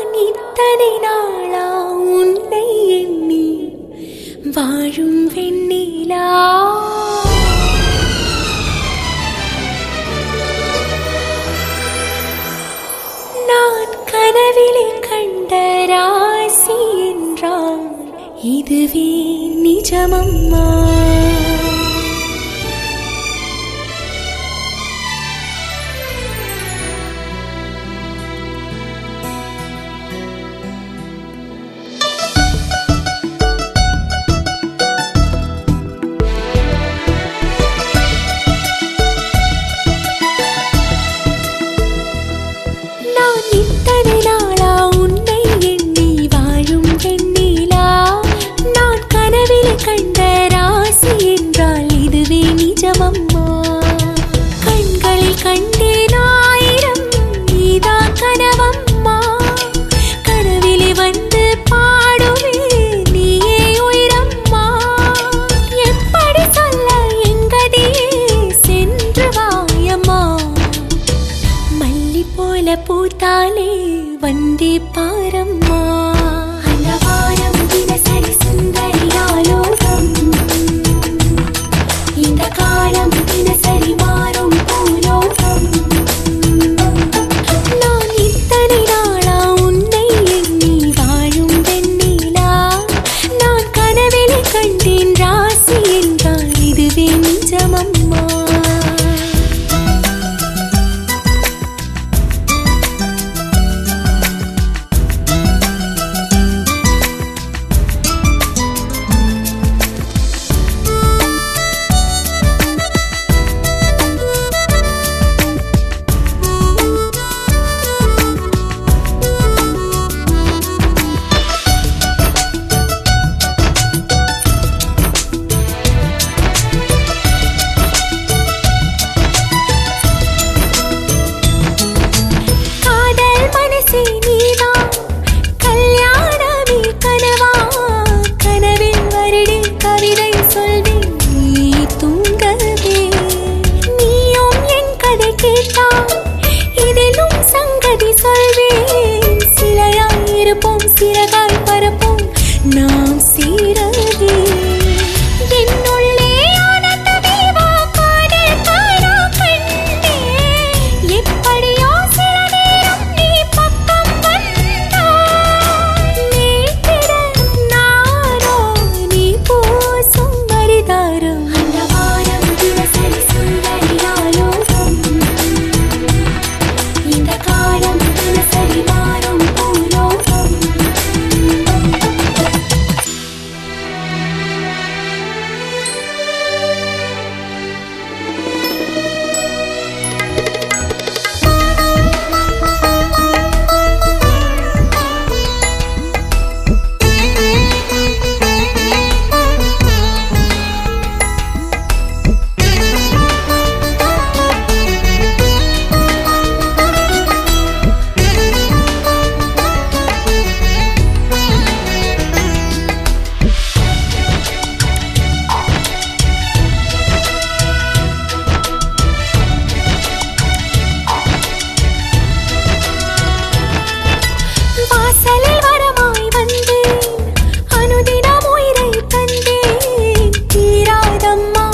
நான் இத்தனை நாளா உன்னை எண்ணி வாழும் வெண்ணிலா நான் கனவிலே கண்ட ராசி என்றால் இதுவே நிஜமம்மா நான் இத்தனை நாளா உன்னை எண்ணி வாழும் வெண்ணிலா நான் கனவில் கண்ட ராசி என்றால் இதுவே நிஜமம்மா கண்களில் கண்டேன் ஆயிரம் நீதான் கனவம்மா கனவிலே வந்து பாடுவே நீயே உயிரம்மா எப்படி சொல்ல எங்கதியே சென்று வாயம்மா மல்லி போல பூத்தாலே வந்தே பாரம்மா அந்த வாரம் தினசரி சுந்தரியாலோகம் இந்த காலம் தினசரி மாறும் பூலோகம் நான் இத்தனை நாளா உன்னை எண்ணி வாழும் வெண்ணிலா நான் கனவிலே கண்டேன் ராசி என்றால் இதுவே நிஜமம்மா காதல் மனசே நீதான் கல்யாணமே கனவா கனவில் வருடி கவிதை சொல்வேன் நீ தூங்கவே நீயும் என் கதை கேட்டால் இதிலும் சங்கதி சொல்வேன் சிலையாய் இருப்போம் சிறகாய் பரப்போம் நாம் சீரவே என்னுள்ளே ஆனந்தமே வா காதல் காணா கண்டே எப்படியோ சில நேரம் நீ பக்கம் வந்தாய் நீட்டிட நானோ நீ பூசும் மரிதாரம் அந்த வாரம் தினசரி சுந்தரியாலோகம் இந்த காலம் தினசரி மாறும் பூலோகம் வாசலில் வரமாய் வந்தேன் அனுதினம் உயிரை தந்தேன் தீராதம்மா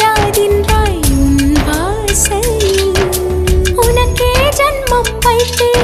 ஆராதின்றாய் உன் வாசலில் உனக்கே ஜன்மம் வைத்தேன்